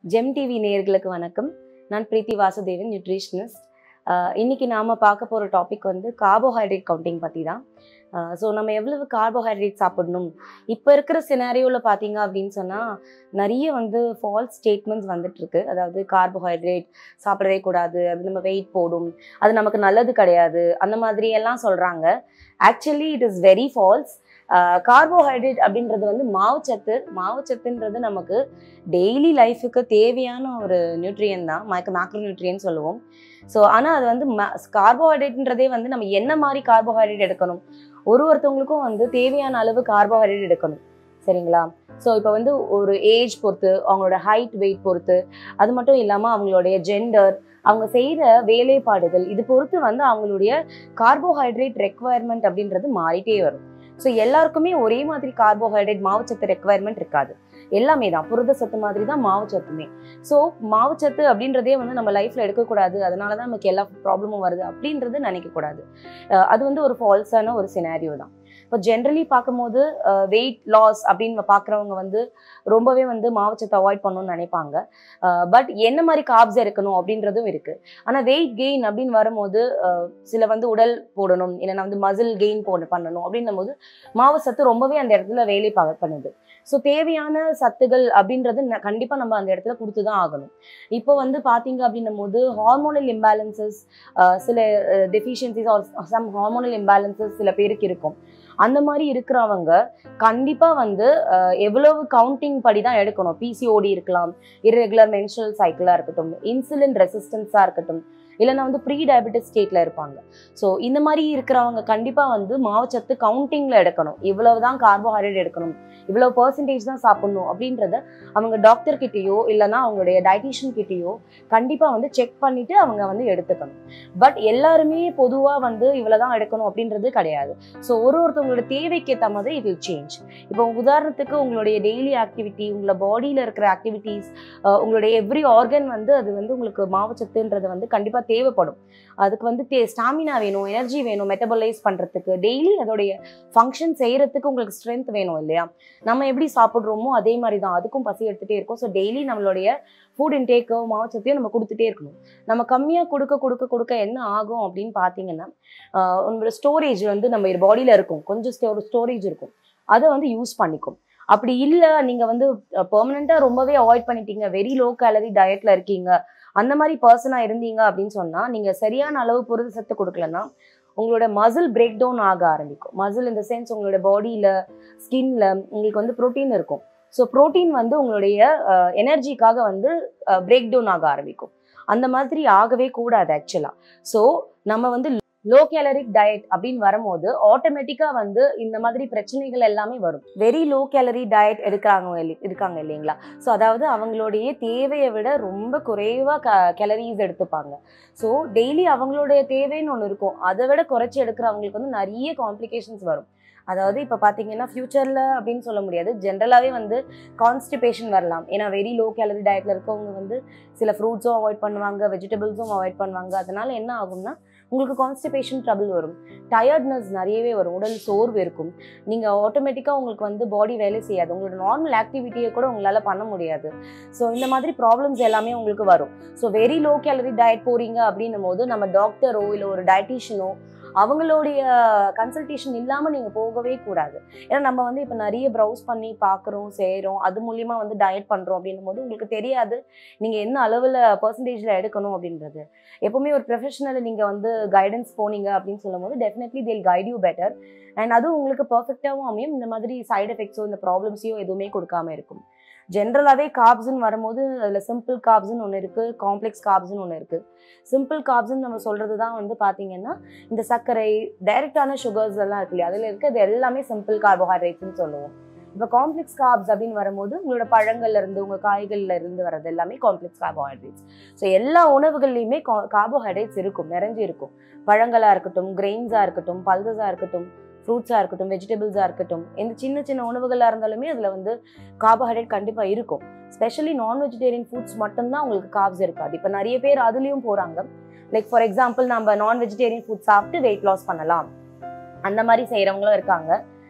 GeM TV நேயர்களுக்கு வணக்கம் நான் பிரீத்தி வாசுதேவன் நியூட்ரிஷனிஸ்ட் இன்னைக்கு நாம பார்க்க போகிற டாபிக் வந்து கார்போஹைட்ரேட் கவுண்டிங் பற்றி தான் ஸோ நம்ம எவ்வளவு கார்போஹைட்ரேட் சாப்பிடணும் இப்போ இருக்கிற சினாரியோவில் பார்த்தீங்க அப்படின்னு சொன்னால் நிறைய வந்து ஃபால்ஸ் ஸ்டேட்மெண்ட்ஸ் வந்துட்டு இருக்கு அதாவது கார்போஹைட்ரேட் சாப்பிடவே கூடாது அது நம்ம வெயிட் போடும் அது நமக்கு நல்லது கிடையாது அந்த மாதிரி எல்லாம் சொல்கிறாங்க actually it is very false carbohydrate அப்படின்றது வந்து மாவுச்சத்து மாவுச்சத்துன்றது நமக்கு டெய்லி லைஃபுக்கு தேவையான ஒரு நியூட்ரியன் தான் மைக்க மேக்ரோ நியூட்ரியன் சொல்லுவோம் ஸோ ஆனால் அது வந்து கார்போஹைட்ரேட்ன்றதே வந்து நம்ம என்ன மாதிரி கார்போஹைட்ரேட் எடுக்கணும் ஒரு ஒருத்தவங்களுக்கும் வந்து தேவையான அளவு கார்போஹைட்ரேட் எடுக்கணும் சரிங்களா ஸோ இப்போ வந்து ஒரு ஏஜ் பொறுத்து அவங்களோட ஹைட் வெயிட் பொறுத்து அது மட்டும் இல்லாமல் அவங்களுடைய ஜெண்டர் அவங்க செய்கிற வேலைப்பாடுகள் இது பொறுத்து வந்து அவங்களுடைய கார்போஹைட்ரேட் ரெக்குவயர்மெண்ட் அப்படின்றது மாறிட்டே வரும் ஸோ எல்லாருக்குமே ஒரே மாதிரி கார்போஹைட்ரேட் மாவுச்சத்து ரெக்குவயர்மெண்ட் இருக்காது எல்லாமே தான் புரத சத்து மாதிரி தான் மாவுச்சத்துமே ஸோ மாவுச்சத்து அப்படின்றதே வந்து நம்ம லைஃப்ல எடுக்கக்கூடாது அதனால தான் நமக்கு எல்லா ப்ராப்ளமும் வருது அப்படின்றது நினைக்கக்கூடாது அஹ் அது வந்து ஒரு ஃபால்ஸான ஒரு சினாரியோ தான் இப்போ ஜென்ரலி பார்க்கும்போது வெயிட் லாஸ் அப்படின்னு பார்க்குறவங்க வந்து ரொம்பவே வந்து மாவுச்சத்தை அவாய்ட் பண்ணணும்னு நினைப்பாங்க பட் என்ன மாதிரி காப்ஸ் இருக்கணும் அப்படின்றதும் இருக்கு ஆனால் வெயிட் கெயின் அப்படின்னு வரும்போது அஹ் சில வந்து உடல் போடணும் இல்லைன்னா வந்து மசில் கெயின் போட பண்ணணும் அப்படின்னும் போது மாவு சத்து ரொம்பவே அந்த இடத்துல வேலை பா பண்ணுது ஸோ தேவையான சத்துகள் அப்படின்றது ந- கண்டிப்பா நம்ம அந்த இடத்துல கொடுத்து தான் ஆகணும் இப்போ வந்து பாத்தீங்க அப்படின்னும் போது ஹார்மோனல் இம்பேலன்சஸ் சில deficiencies or some hormonal imbalances சில பேருக்கு இருக்கும் அந்த மாதிரி இருக்கிறவங்க கண்டிப்பா வந்து அஹ், எவ்வளவு கவுண்டிங் படி தான் எடுக்கணும் பிசிஓடி இருக்கலாம் இர்ரெகுலர் மென்ஸ்ட்ரல் சைக்கிளா இருக்கட்டும் இன்சுலின் ரெசிஸ்டன்ஸா இருக்கட்டும் இல்லைன்னா வந்து ப்ரீ டயபெட்டிஸ் ஸ்டேட்ல இருப்பாங்க ஸோ இந்த மாதிரி இருக்கிறவங்க கண்டிப்பா வந்து மாவுச்சத்து கவுண்டிங்ல எடுக்கணும் இவ்வளவுதான் கார்போஹைட்ரேட் எடுக்கணும் இவ்வளவு பர்சன்டேஜ் தான் சாப்பிடணும் அப்படின்றத அவங்க டாக்டர் கிட்டேயோ இல்லைன்னா அவங்களுடைய டயட்டிஷியன் கிட்டேயோ கண்டிப்பா வந்து செக் பண்ணிட்டு அவங்க வந்து எடுத்துக்கணும் பட் எல்லாருமே பொதுவா வந்து இவ்வளவுதான் எடுக்கணும் அப்படின்றது கிடையாது ஸோ ஒரு ஒருத்தவங்களோட தேவைக்கு ஏற்ற மாதிரி இட் வில் சேஞ்ச் இப்போ உதாரணத்துக்கு உங்களுடைய டெய்லி ஆக்டிவிட்டி உங்களோட பாடியில இருக்கிற ஆக்டிவிட்டீஸ் உங்களுடைய எவ்ரி ஆர்கன் வந்து அது வந்து உங்களுக்கு மாவுச்சத்துன்றது வந்து கண்டிப்பா தேவைப்படும் அதுக்கு வந்து தே ஸ்டாமினா வேணும் எனர்ஜி வேணும் மெட்டபலைஸ் பண்றதுக்கு டெய்லி அதோடைய ஃபங்க்ஷன் செய்யறதுக்கு உங்களுக்கு ஸ்ட்ரென்த் வேணும் இல்லையா நம்ம எப்படி சாப்பிட்றோமோ அதே மாதிரி தான் அதுக்கும் பசி எடுத்துகிட்டே இருக்கும் ஸோ டெய்லி நம்மளுடைய ஃபுட் இன்டேக்கோ மாவுச்சத்தையும் நம்ம கொடுத்துட்டே இருக்கணும் நம்ம கம்மியாக கொடுக்க கொடுக்க கொடுக்க என்ன ஆகும் அப்படின்னு பார்த்தீங்கன்னா ஆஹ் உங்களோட ஸ்டோரேஜ் வந்து நம்ம பாடியில் இருக்கும் கொஞ்சம் ஸ்டோ ஸ்டோரேஜ் இருக்கும் அதை வந்து யூஸ் பண்ணிக்கும் அப்படி இல்லை நீங்கள் வந்து பெர்மனெண்ட்டாக ரொம்பவே அவாய்ட் பண்ணிட்டீங்க வெரி லோ கேலரி டயட்டில் இருக்கீங்க அந்த மாதிரி பர்சனாக இருந்தீங்க அப்படின்னு சொன்னால் நீங்கள் சரியான அளவு புரத சத்து கொடுக்கலன்னா உங்களோட மசில் பிரேக் டவுன் ஆக ஆரம்பிக்கும் மசில் இந்த சென்ஸ் உங்களோட பாடியில் ஸ்கின்ல உங்களுக்கு வந்து புரோட்டீன் இருக்கும் ஸோ புரோட்டீன் வந்து உங்களுடைய எனர்ஜிக்காக வந்து பிரேக் டவுன் ஆக ஆரம்பிக்கும் அந்த மாதிரி ஆகவே கூடாது ஆக்சுவலாக ஸோ நம்ம வந்து லோ கேலரிக் டயட் அப்படின்னு வரும்போது ஆட்டோமேட்டிக்காக வந்து இந்த மாதிரி பிரச்சனைகள் எல்லாமே வரும் வெரி லோ கேலரி டயட் எடுக்கிறாங்க இல்ல- இருக்காங்க இல்லைங்களா ஸோ அதாவது அவங்களுடைய தேவையை விட ரொம்ப குறைவாக க கேலரிஸ் எடுத்துப்பாங்க ஸோ டெய்லி அவங்களுடைய தேவைன்னு ஒன்று இருக்கும் அதை விட குறைச்சி எடுக்கிறவங்களுக்கு வந்து நிறைய காம்ப்ளிகேஷன்ஸ் வரும் அதாவது இப்போ பார்த்தீங்கன்னா ஃப்யூச்சரில் அப்படின்னு சொல்ல முடியாது ஜென்ரலாகவே வந்து கான்ஸ்டிபேஷன் வரலாம் ஏன்னா வெரி லோ கேலரி டயட்டில் இருக்கவங்க வந்து சில ஃப்ரூட்ஸும் அவாய்ட் பண்ணுவாங்க வெஜிடபிள்ஸும் அவாய்ட் பண்ணுவாங்க அதனால என்ன ஆகும்னா உங்களுக்கு கான்ஸ்டிபேஷன் ட்ரபிள் வரும் டயர்ட்னஸ் நிறையவே வரும் உடல் சோர்வு இருக்கும் நீங்கள் ஆட்டோமேட்டிக்காக உங்களுக்கு வந்து பாடி வேலை செய்யாது உங்களோட நார்மல் ஆக்டிவிட்டியை கூட உங்களால் பண்ண முடியாது ஸோ இந்த மாதிரி ப்ராப்ளம்ஸ் எல்லாமே உங்களுக்கு வரும் so very low calorie diet போறீங்க அப்படின்னும் போது நம்ம டாக்டரோ இல்லை ஒரு டயட்டிஷியனோ அவங்களுடைய கன்சல்டேஷன் இல்லாமல் நீங்கள் போகவே கூடாது ஏன்னா நம்ம வந்து இப்போ நிறைய ப்ரௌஸ் பண்ணி பார்க்குறோம் செய்கிறோம் அது மூலியமா வந்து டயட் பண்ணுறோம் அப்படின்னும் போது உங்களுக்கு தெரியாது நீங்கள் என்ன அளவில் பர்சன்டேஜில் எடுக்கணும் அப்படின்றது எப்பவுமே ஒரு ப்ரொஃபஷனல் நீங்கள் வந்து கைடன்ஸ் போனீங்க அப்படின்னு சொல்லும் போது டெஃபினெட்லி தேல் கைட் யூ பெட்டர் அண்ட் அதுவும் உங்களுக்கு பர்ஃபெக்டாகவும் அமையும் இந்த மாதிரி சைடு எஃபெக்ட்ஸோ இந்த ப்ராப்ளம்ஸையோ எதுவுமே கொடுக்காம இருக்கும் ஜென்ரலாகவே காப்ஸ்ன்னு வரும்போது அதில் சிம்பிள் காப்ஸ்ன்னு ஒன்று இருக்குது காம்ப்ளெக்ஸ் காப்ஸ்ன்னு ஒன்று இருக்குது சிம்பிள் காப்ஸ்ன்னு நம்ம சொல்கிறது தான் வந்து பார்த்தீங்கன்னா இந்த சர்க்கரை டைரக்டான சுகர்ஸ் எல்லாம் இருக்கு இல்லையா அதில் இருக்கிறது எல்லாமே சிம்பிள் கார்போஹைட்ரேட்ஸ்னு சொல்லுவோம் இப்போ காம்ப்ளெக்ஸ் கார்ப்ஸ் அப்படின்னு வரும்போது உங்களோட பழங்கள்ல இருந்து உங்க காய்கள்ல இருந்து வர்றது எல்லாமே காம்ப்ளெக்ஸ் கார்போஹைட்ரேட்ஸ் ஸோ எல்லா உணவுகள்லையுமே கார்போஹைட்ரேட்ஸ் இருக்கும் நிறைஞ்சு இருக்கும் பழங்களா இருக்கட்டும் கிரெயின்ஸா இருக்கட்டும் பல்சஸா இருக்கட்டும் ஃப்ரூட்ஸாக இருக்கட்டும் வெஜிடபிள்ஸாக இருக்கட்டும் எந்த சின்ன சின்ன உணவுகளாக இருந்தாலுமே அதில் வந்து கார்போஹைட்ரேட் கண்டிப்பாக இருக்கும் ஸ்பெஷலி நான் வெஜிடேரியன் ஃபுட்ஸ் மட்டும்தான் உங்களுக்கு கார்ப்ஸ் இருக்காது இப்போ நிறைய பேர் அதுலேயும் போகிறாங்க லைக் ஃபார் எக்ஸாம்பிள் நம்ம நான் வெஜிடேரியன் ஃபுட் சாப்பிட்டு வெயிட் லாஸ் பண்ணலாம் அந்த மாதிரி செய்கிறவங்களும் இருக்காங்க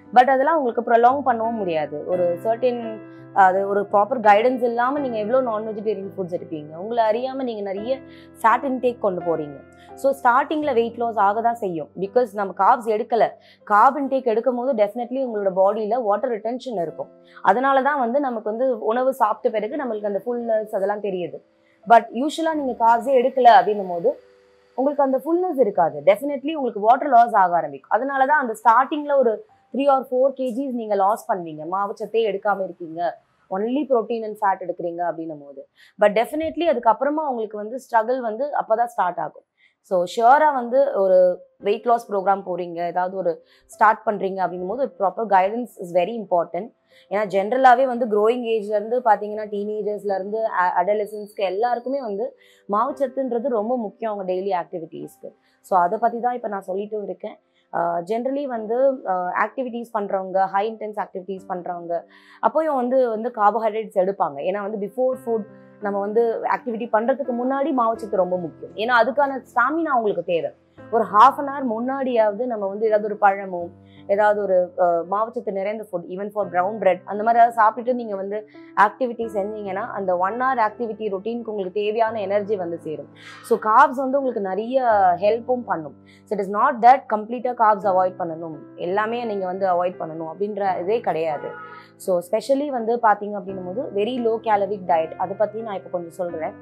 பட் அதெல்லாம் உங்களுக்கு ப்ரொலாங் பண்ணவும் முடியாது ஒரு சர்டன் அது ஒரு ப்ராப்பர் கைடன்ஸ் இல்லாமல் நீங்கள் எவ்வளோ நான் வெஜிடேரியன் ஃபுட்ஸ் எடுப்பீங்க உங்களை அறியாமல் நீங்கள் நிறைய ஃபேட் இன்டேக் கொண்டு போகிறீங்க ஸோ ஸ்டார்டிங்கில் வெயிட் லாஸ் ஆக தான் செய்யும் பிகாஸ் நம்ம காப்ஸ் எடுக்கலை கார்ப் இன்டேக் எடுக்கும் போது டெஃபினெட்லி உங்களோட பாடியில் வாட்டர் ரிட்டென்ஷன் இருக்கும் அதனால தான் வந்து நமக்கு வந்து உணவு சாப்பிட்ட பிறகு நம்மளுக்கு அந்த ஃபுல்னஸ் அதெல்லாம் தெரியுது பட் யூஸ்வலாக நீங்கள் கார்ப்ஸே எடுக்கல அப்படின்னும் போது உங்களுக்கு அந்த ஃபுல்னஸ் இருக்காது டெஃபினெட்லி உங்களுக்கு வாட்டர் லாஸ் ஆக ஆரம்பிக்கும் அதனால தான் அந்த ஸ்டார்டிங்கில் ஒரு த்ரீ ஆர் ஃபோர் கேஜிஸ் நீங்கள் லாஸ் பண்ணுவீங்க மாவுச்சத்தே எடுக்காமல் இருக்கீங்க ஒன்லி ப்ரோட்டீன் அண்ட் ஃபேட் எடுக்கிறீங்க அப்படின்னும் போது பட் டெஃபினெட்லி அதுக்கப்புறமா உங்களுக்கு வந்து ஸ்ட்ரகிள் வந்து அப்போ தான் ஸ்டார்ட் ஆகும் ஸோ ஷியோராக வந்து ஒரு வெயிட் லாஸ் ப்ரோக்ராம் போகிறீங்க ஏதாவது ஒரு ஸ்டார்ட் பண்ணுறீங்க அப்படின்னும் போது proper guidance is very important ஏன்னா ஜென்ரலாகவே வந்து க்ரோயிங் ஏஜ்லேருந்து பார்த்தீங்கன்னா டீனேஜர்ஸ்லேருந்து அடலசன்ஸ்க்கு எல்லாருக்குமே வந்து மாவுச்சத்துன்றது ரொம்ப முக்கியம் அவங்க டெய்லி ஆக்டிவிட்டீஸ்க்கு ஸோ அதை பற்றி தான் இப்போ நான் சொல்லிட்டும் இருக்கேன் ஜென்ரலி வந்து ஆக்டிவிட்டீஸ் பண்ணுறவங்க ஹை இன்டென்ஸ் ஆக்டிவிட்டீஸ் பண்ணுறவங்க அப்போயும் வந்து வந்து கார்போஹைட்ரேட்ஸ் எடுப்பாங்க ஏன்னா வந்து பிஃபோர் ஃபுட் நம்ம வந்து ஆக்டிவிட்டி பண்ணுறதுக்கு முன்னாடி மாவுச்சத்து ரொம்ப முக்கியம் ஏன்னா அதுக்கான ஸ்டாமினா அவங்களுக்கு தேவை ஒரு ஹாஃப் அன் ஹவர் முன்னாடியாவது நம்ம வந்து ஏதாவது ஒரு பழமோ ஏதாவது ஒரு அஹ், மாவுச்சத்து நிறைந்த food even for brown bread அந்த மாதிரி ஏதாவது சாப்பிட்டுட்டு நீங்கள் வந்து ஆக்டிவிட்டி செஞ்சீங்கன்னா அந்த ஒன் ஹவர் ஆக்டிவிட்டி ரொட்டீனுக்கு உங்களுக்கு தேவையான எனர்ஜி வந்து சேரும் ஸோ காப்ஸ் வந்து உங்களுக்கு நிறைய ஹெல்ப்பும் பண்ணும் so it is not that கம்ப்ளீட்டாக காப்ஸ் அவாய்ட் பண்ணணும் எல்லாமே நீங்கள் வந்து அவாய்ட் பண்ணணும் அப்படின்ற இதே கிடையாது ஸோ ஸ்பெஷலி வந்து பார்த்தீங்க அப்படின்னும் போது வெரி லோ கேலரிக் டயட் அதை பற்றி நான் இப்போ கொஞ்சம் சொல்கிறேன்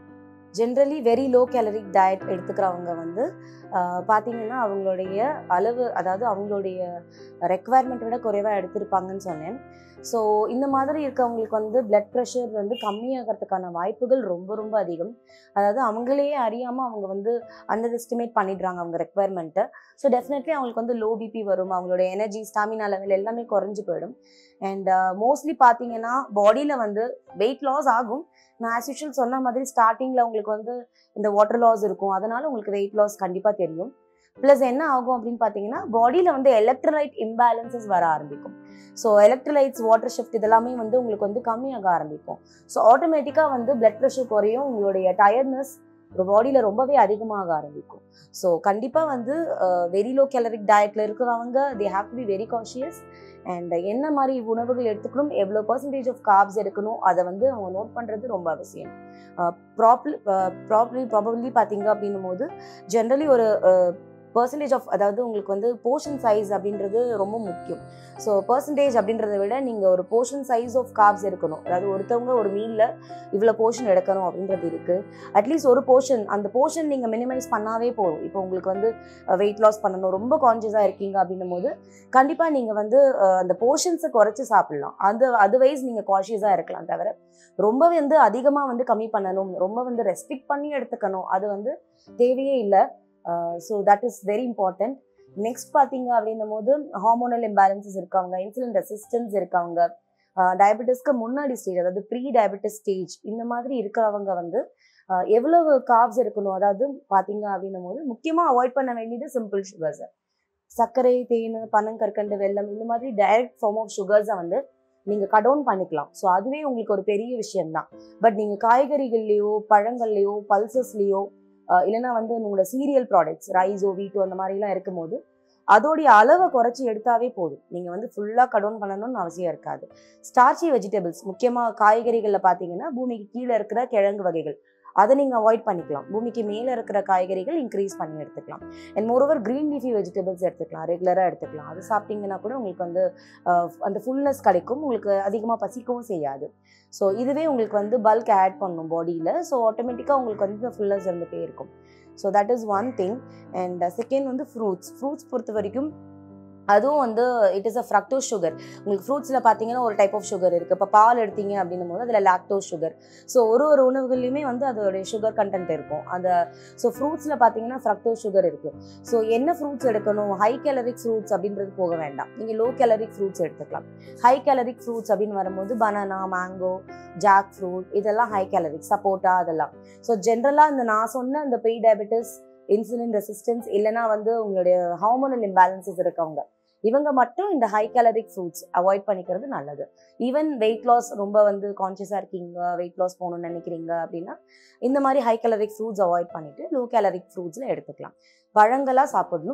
generally very low caloric diet எடுத்துக்கிறவங்க வந்து ஆஹ், பார்த்தீங்கன்னா அவங்களுடைய அளவு அதாவது அவங்களுடைய ரெக்குவயர்மெண்ட் விட குறைவாக எடுத்திருப்பாங்கன்னு சொன்னேன் ஸோ இந்த மாதிரி இருக்கவங்களுக்கு வந்து பிளட் ப்ரெஷர் வந்து கம்மியாகிறதுக்கான வாய்ப்புகள் ரொம்ப ரொம்ப அதிகம் அதாவது அவங்களே அறியாமல் அவங்க வந்து அண்டர் எஸ்டிமேட் பண்ணிடுறாங்க அவங்க ரெக்குவயர்மெண்ட்டை ஸோ டெஃபினெட்லி அவங்களுக்கு வந்து லோ பிபி வரும் அவங்களோட எனர்ஜி ஸ்டாமினா லெவல் எல்லாமே குறைஞ்சு போயிடும் அண்ட் மோஸ்ட்லி பார்த்தீங்கன்னா பாடியில் வந்து வெயிட் லாஸ் ஆகும் நான் ஆஸ் யூஷுவல் சொன்ன மாதிரி ஸ்டார்டிங்கில் உங்களுக்கு வந்து இந்த வாட்டர் லாஸ் இருக்கும் அதனால உங்களுக்கு வெயிட் லாஸ் கண்டிப்பாக தெரியும் ப்ளஸ் என்ன ஆகும் அப்படின்னு பார்த்தீங்கன்னா பாடியில் வந்து எலக்ட்ரோலைட் இம்பேலன்சஸ் வர ஆரம்பிக்கும் ஸோ எலக்ட்ரோலைட்ஸ் வாட்டர் ஷிஃப்ட் இதெல்லாமே வந்து உங்களுக்கு வந்து கம்மியாக ஆரம்பிக்கும் ஸோ ஆட்டோமேட்டிக்காக வந்து பிளட் ப்ரெஷர் குறையும் உங்களுடைய டயர்ட்னஸ் பாடியில் ரொம்பவே அதிகமாக ஆரம்பிக்கும் ஸோ கண்டிப்பாக வந்து வெரி லோ கேலரிக் டயட்டில் இருக்கிறவங்க they have to be very conscious and என்ன மாதிரி உணவுகள் எடுத்துக்கணும் எவ்வளோ பர்சன்டேஜ் ஆஃப் கார்ப்ஸ் எடுக்கணும் அதை வந்து அவங்க நோட் பண்ணுறது ரொம்ப அவசியம் ப்ராப்ளி ப்ராப்ளி ப்ராபப்ளி பார்த்தீங்க அப்படின்னும் போது ஜென்ரலி ஒரு பர்சன்டேஜ் ஆஃப் அதாவது உங்களுக்கு வந்து போர்ஷன் சைஸ் அப்படின்றது ரொம்ப முக்கியம் ஸோ பர்சன்டேஜ் அப்படின்றத விட நீங்கள் ஒரு போர்ஷன் சைஸ் ஆஃப் கார்ப்ஸ் எடுக்கணும் அதாவது ஒருத்தவங்க ஒரு மீலில் இவ்வளோ போர்ஷன் எடுக்கணும் அப்படின்றது இருக்குது அட்லீஸ்ட் ஒரு போர்ஷன் அந்த போர்ஷன் நீங்கள் மினிமைஸ் பண்ணாவே போதும் இப்போ உங்களுக்கு வந்து வெயிட் லாஸ் பண்ணணும் ரொம்ப கான்சியஸாக இருக்கீங்க அப்படின்னும் போது கண்டிப்பாக நீங்கள் வந்து அஹ், அந்த போர்ஷன்ஸை குறைச்சி சாப்பிடலாம் அந்த அதர்வைஸ் நீங்கள் கான்ஷியஸாக இருக்கலாம் தவிர ரொம்ப வந்து அதிகமாக வந்து கம்மி பண்ணணும் ரொம்ப வந்து ரெஸ்ட்ரிக்ட் பண்ணி எடுத்துக்கணும் அது வந்து தேவையே இல்லை so that is very important next பார்த்தீங்க அப்படின்னும் போது ஹார்மோனல் இம்பேலன்சஸ் இருக்கவங்க இன்சுலின் ரெசிஸ்டன்ஸ் இருக்கவங்க டயபெட்டிஸ்க்கு முன்னாடி ஸ்டேஜ் அதாவது ப்ரீ டயபெட்டிஸ் ஸ்டேஜ் இந்த மாதிரி இருக்கிறவங்க வந்து ஆஹ் எவ்வளவு காப்ஸ் இருக்கணும் அதாவது பார்த்தீங்க அப்படின்னும் போது முக்கியமாக அவாய்ட் பண்ண வேண்டியது சிம்பிள் சுகர்ஸ் சர்க்கரை தேன் பனங்கற்கண்டு வெல்லம் இந்த மாதிரி டைரக்ட் ஃபார்ம் ஆஃப் சுகர்ஸை வந்து நீங்கள் கடவுன் பண்ணிக்கலாம் ஸோ அதுவே உங்களுக்கு ஒரு பெரிய விஷயம்தான் பட் நீங்கள் காய்கறிகள்லையோ பழங்கள்லையோ பல்சஸ்லேயோ இல்லைன்னா வந்து உங்களோட சீரியல் ப்ராடக்ட்ஸ் ரைஸோ வீட்டோ அந்த மாதிரிலாம் இருக்கும்போது அதோடைய அளவை குறைச்சி எடுத்தாவே போதும் நீங்கள் வந்து ஃபுல்லாக கடவுன் பண்ணணும்னு அவசியம் இருக்காது ஸ்டார்ச்சி வெஜிடபிள்ஸ் முக்கியமாக காய்கறிகளில் பார்த்தீங்கன்னா பூமிக்கு கீழே இருக்கிற கிழங்கு வகைகள் அதை நீங்கள் அவாய்ட் பண்ணிக்கலாம் பூமிக்கு மேலே இருக்கிற காய்கறிகள் இன்க்ரீஸ் பண்ணி எடுத்துக்கலாம் and moreover green leafy vegetables எடுத்துக்கலாம் ரெகுலராக எடுத்துக்கலாம் அது சாப்பிட்டீங்கன்னா கூட உங்களுக்கு வந்து ஆஹ், அந்த ஃபுல்னஸ் கிடைக்கும் உங்களுக்கு அதிகமாக பசிக்கவும் செய்யாது ஸோ இதுவே உங்களுக்கு வந்து பல்க் ஆட் பண்ணும் பாடியில் ஸோ ஆட்டோமேட்டிக்காக உங்களுக்கு வந்து ஃபுல்னஸ் இருந்துகிட்டே இருக்கும் so that is one thing and second வந்து ஃப்ரூட்ஸ் ஃப்ரூட்ஸ் பொறுத்த வரைக்கும் அதுவும் வந்து it is a fructose sugar உங்களுக்கு ஃப்ரூட்ஸில் பார்த்தீங்கன்னா ஒரு டைப் ஆஃப் சுகர் இருக்குது இப்போ பால் எடுத்தீங்க அப்படின்னும் போது அதில் லாக்டோஸ் சுகர் ஸோ ஒரு ஒரு உணவுகள்லையுமே வந்து அதோடைய சுகர் கண்டென்ட் இருக்கும் அந்த ஸோ ஃப்ரூட்ஸில் பார்த்தீங்கன்னா ஃப்ரக்டோஸ் சுகர் இருக்குது ஸோ என்ன ஃப்ரூட்ஸ் எடுக்கணும் ஹை கேலரிக் ஃப்ரூட்ஸ் அப்படின்றது போக வேண்டாம் நீங்கள் லோ கேலரிக் ஃப்ரூட்ஸ் எடுத்துக்கலாம் ஹை கேலரிக் ஃப்ரூட்ஸ் அப்படின்னு வரும்போது பனானா மேங்கோ ஜாக் ஃப்ரூட் இதெல்லாம் ஹை கேலரிக் சப்போட்டா அதெல்லாம் ஸோ ஜென்ரலாக இந்த நான் சொன்ன இந்த ப்ரீ டயபெட்டிஸ் இன்சுலின் ரெசிஸ்டன்ஸ் இல்லைனா வந்து உங்களுடைய ஹார்மோனல் இம்பேலன்சஸ் இருக்கவங்க இவங்க மட்டும் இந்த ஹை கேலரிக் ஃப்ரூட்ஸ் அவாய்ட் பண்ணிக்கிறது நல்லது ஈவன் வெயிட் லாஸ் ரொம்ப வந்து கான்ஷியஸாக இருக்கீங்க வெயிட் லாஸ் போகணும்னு நினைக்கிறீங்க அப்படின்னா இந்த மாதிரி ஹை கேலரிக் ஃப்ரூட்ஸ் அவாய்ட் பண்ணிட்டு லோ கேலரிக் ஃப்ரூட்ஸில் எடுத்துக்கலாம் பழங்களாக சாப்பிடணும்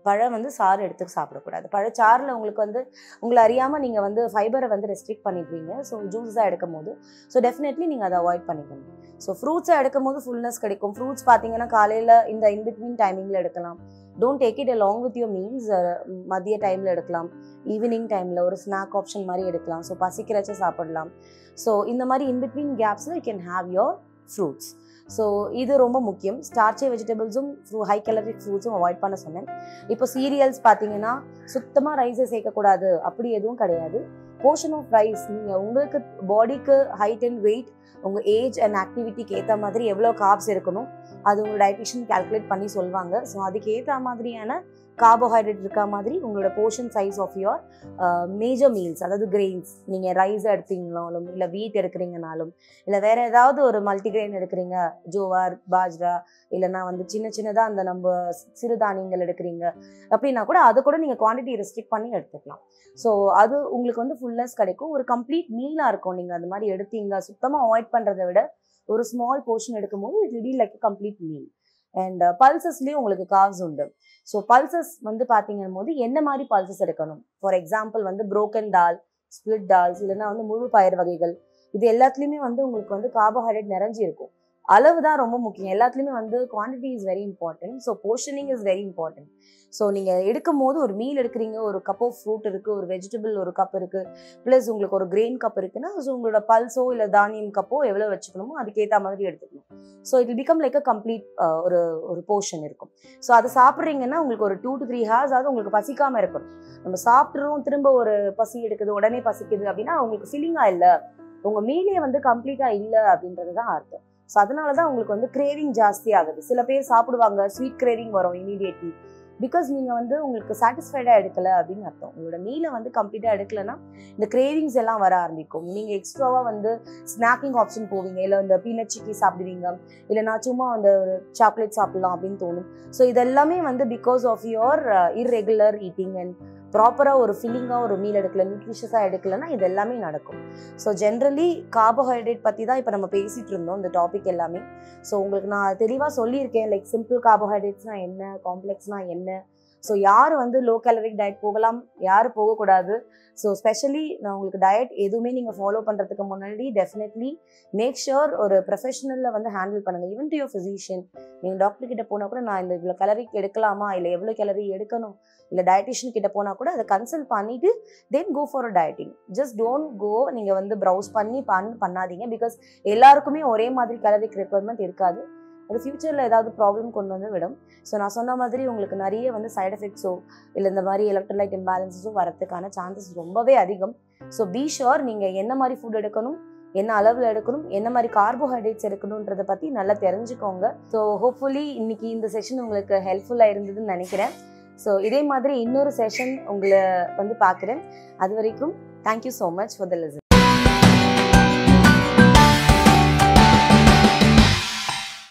பழம் வந்து சாறு எடுத்து சாப்பிடக்கூடாது பழச்சாறில் உங்களுக்கு வந்து உங்களை அறியாமல் நீங்கள் வந்து ஃபைபரை வந்து ரெஸ்ட்ரிக்ட் பண்ணிடுவீங்க ஸோ ஜூஸாக எடுக்கும் போது ஸோ டெஃபினெட்லி நீங்கள் அதை அவாய்ட் பண்ணிக்கணும் ஸோ ஃப்ரூட்ஸை எடுக்கும் போது ஃபுல்னஸ் கிடைக்கும் ஃப்ரூட்ஸ் பார்த்தீங்கன்னா காலையில் இந்த இன்பிட்வீன் டைமிங்கில் எடுக்கலாம் don't take it along with your meals மதிய டைமில் எடுக்கலாம் ஈவினிங் டைமில் ஒரு ஸ்நாக் ஆப்ஷன் மாதிரி எடுக்கலாம் ஸோ பசிக்கிறச்ச சாப்பிடலாம் ஸோ இந்த மாதிரி இன்பிட்வீன் கேப்ஸில் you can have your fruits so இது ரொம்ப முக்கியம் ஸ்டார்ச்சே வெஜிடபிள்ஸும் ஹை கலரிக் ஃப்ரூட்ஸும் அவாய்ட் பண்ண சொன்னேன் இப்போ சீரியல்ஸ் பார்த்தீங்கன்னா சுத்தமாக ரைஸை சேர்க்கக்கூடாது அப்படி எதுவும் கிடையாது போர்ஷன் ஆஃப் ரைஸ் நீங்கள் உங்களுக்கு பாடிக்கு ஹைட் அண்ட் வெயிட் உங்கள் ஏஜ் அண்ட் ஆக்டிவிட்டிக்கு ஏற்ற மாதிரி எவ்வளோ காப்ஸ் இருக்கணும் அது உங்கள் டயட்டிஷியன் கால்குலேட் பண்ணி சொல்லுவாங்க ஸோ அதுக்கு ஏற்ற மாதிரியான கார்போஹைட்ரேட் இருக்க மாதிரி உங்களோட portion size of your major meals அதாவது கிரெயின்ஸ் நீங்கள் ரைஸ் எடுத்தீங்கனாலும் இல்லை வீட் எடுக்கிறீங்கனாலும் இல்லை வேற ஏதாவது ஒரு மல்டிகிரெயின் எடுக்கிறீங்க ஜோவார் பாஜ்ரா இல்லைன்னா வந்து சின்ன சின்னதாக அந்த நம்ம சிறுதானியங்கள் எடுக்கிறீங்க அப்படின்னா கூட அதை கூட நீங்கள் குவான்டிட்டி ரெஸ்ட்ரிக்ட் பண்ணி எடுத்துக்கலாம் ஸோ அது உங்களுக்கு வந்து ஃபுல்னஸ் கிடைக்கும் ஒரு கம்ப்ளீட் மீலாக இருக்கும் நீங்கள் அந்த மாதிரி எடுத்தீங்க சுத்தமாக அவாய்ட் பண்ணுறதை விட ஒரு ஸ்மால் போர்ஷன் எடுக்கும்போது it will be like complete meal and பல்சஸ்லேயும் உங்களுக்கு காவ்ஸ் உண்டு ஸோ பல்சஸ் வந்து பார்த்தீங்கன்னு போது என்ன மாதிரி பல்சஸ் எடுக்கணும் ஃபார் எக்ஸாம்பிள் வந்து புரோக்கன் டால் ஸ்பிளிட் டால்ஸ் இல்லைன்னா வந்து முழு பயிர் வகைகள் இது எல்லாத்துலேயுமே வந்து உங்களுக்கு வந்து கார்போஹைட்ரேட் நிறைஞ்சி இருக்கும் அளவு தான் ரொம்ப முக்கியம் எல்லாத்துலேயுமே வந்து quantity is very important so portioning is very important so நீங்கள் எடுக்கும் போது ஒரு மீல் எடுக்கிறீங்க ஒரு கப் ஆஃப் ஃப்ரூட் இருக்குது ஒரு வெஜிடபிள் ஒரு கப் இருக்குது ப்ளஸ் உங்களுக்கு ஒரு கிரெயின் கப் இருக்குன்னா ஸோ உங்களோட பல்ஸோ இல்லை தானியம் கப்போ எவ்வளோ வச்சுக்கணுமோ அதுக்கேற்ற மாதிரி எடுத்துக்கணும் so it become like a complete ஒரு ஒரு போர்ஷன் இருக்கும் ஸோ அதை சாப்பிட்றீங்கன்னா உங்களுக்கு ஒரு டூ டு த்ரீ ஹார்ஸ் ஆகுது உங்களுக்கு பசிக்காமல் இருக்கணும் நம்ம சாப்பிட்றோம் திரும்ப ஒரு பசி எடுக்குது உடனே பசிக்குது அப்படின்னா உங்களுக்கு ஃபில்லிங்காக இல்லை உங்கள் மீலே வந்து கம்ப்ளீட்டாக இல்லை அப்படின்றது தான் அர்த்தம் ஸோ அதனால தான் உங்களுக்கு வந்து கிரேவிங் ஜாஸ்தி ஆகுது சில பேர் சாப்பிடுவாங்க ஸ்வீட் கிரேவிங் வரும் இமீடியட்லி பிகாஸ் நீங்கள் வந்து உங்களுக்கு சாட்டிஸ்ஃபைடாக எடுக்கல அப்படின்னு அர்த்தம் உங்களோட மீலை வந்து கம்ப்ளீட்டாக எடுக்கலைன்னா இந்த கிரேவிங்ஸ் எல்லாம் வர ஆரம்பிக்கும் நீங்கள் எக்ஸ்ட்ராவாக வந்து ஸ்நாக்கிங் ஆப்ஷன் போவீங்க இல்லை இந்த பீனட் சிக்கி சாப்பிடுவீங்க இல்லைனா சும்மா அந்த ஒரு சாக்லேட் சாப்பிடலாம் அப்படின்னு தோணும் ஸோ இதெல்லாமே வந்து because of your irregular eating and ப்ராப்பராக ஒரு ஃபில்லிங்காக ஒரு மீல் எடுக்கல நியூட்ரிஷியஸாக எடுக்கலன்னா இது எல்லாமே நடக்கும் ஸோ ஜென்ரலி கார்போஹைட்ரேட் பற்றி தான் இப்போ நம்ம பேசிகிட்டு இருந்தோம் இந்த டாபிக் எல்லாமே ஸோ உங்களுக்கு நான் தெளிவாக சொல்லியிருக்கேன் லைக் சிம்பிள் கார்போஹைட்ரேட்ஸ்னால் என்ன காம்ப்ளெக்ஸ்னால் என்ன ஸோ யார் வந்து லோ கேலரிக் டயட் போகலாம் யார் போகக்கூடாது ஸோ ஸ்பெஷலி நான் உங்களுக்கு டயட் எதுவுமே நீங்கள் ஃபாலோ பண்ணுறதுக்கு முன்னாடி டெஃபினெட்லி மேக் ஷுர் ஒரு ப்ரொஃபஷனலில் வந்து ஹேண்டில் பண்ணுங்கள் ஈவன் டு யோர் ஃபிசிஷியன் நீங்கள் டாக்டர் கிட்ட போனால் கூட நான் இந்த இவ்வளோ கேலரிக் எடுக்கலாமா இல்லை எவ்வளோ கேலரி எடுக்கணும் இல்லை டயட்டிஷியன் கிட்ட போனால் கூட அதை கன்சல்ட் பண்ணிவிட்டு then go for a dieting just don't go நீங்கள் வந்து ப்ரௌஸ் பண்ணி பண் பண்ணாதீங்க பிகாஸ் எல்லாருக்குமே ஒரே மாதிரி கேலரிக் ரெக்குவயர்மெண்ட் இருக்காது அது ஃப்யூச்சரில் ஏதாவது ப்ராப்ளம் கொண்டு வந்து விடும் ஸோ நான் சொன்ன மாதிரி உங்களுக்கு நிறைய வந்து சைட் எஃபெக்ட்ஸோ இல்லை இந்த மாதிரி எலக்ட்ரோலைட் இம்பேலன்ஸஸோ வரதுக்கான சான்சஸ் ரொம்பவே அதிகம் ஸோ பி ஷோர் நீங்கள் என்ன மாதிரி ஃபுட் எடுக்கணும் என்ன அளவில் எடுக்கணும் என்ன மாதிரி கார்போஹைட்ரேட்ஸ் எடுக்கணுன்றதை பற்றி நல்லா தெரிஞ்சுக்கோங்க ஸோ ஹோப்ஃபுல்லி இன்னைக்கு இந்த செஷன் உங்களுக்கு ஹெல்ப்ஃபுல்லாக இருந்ததுன்னு நினைக்கிறேன் ஸோ இதே மாதிரி இன்னொரு செஷன் உங்களை வந்து பார்க்குறேன் அது வரைக்கும் thank you so much for the listen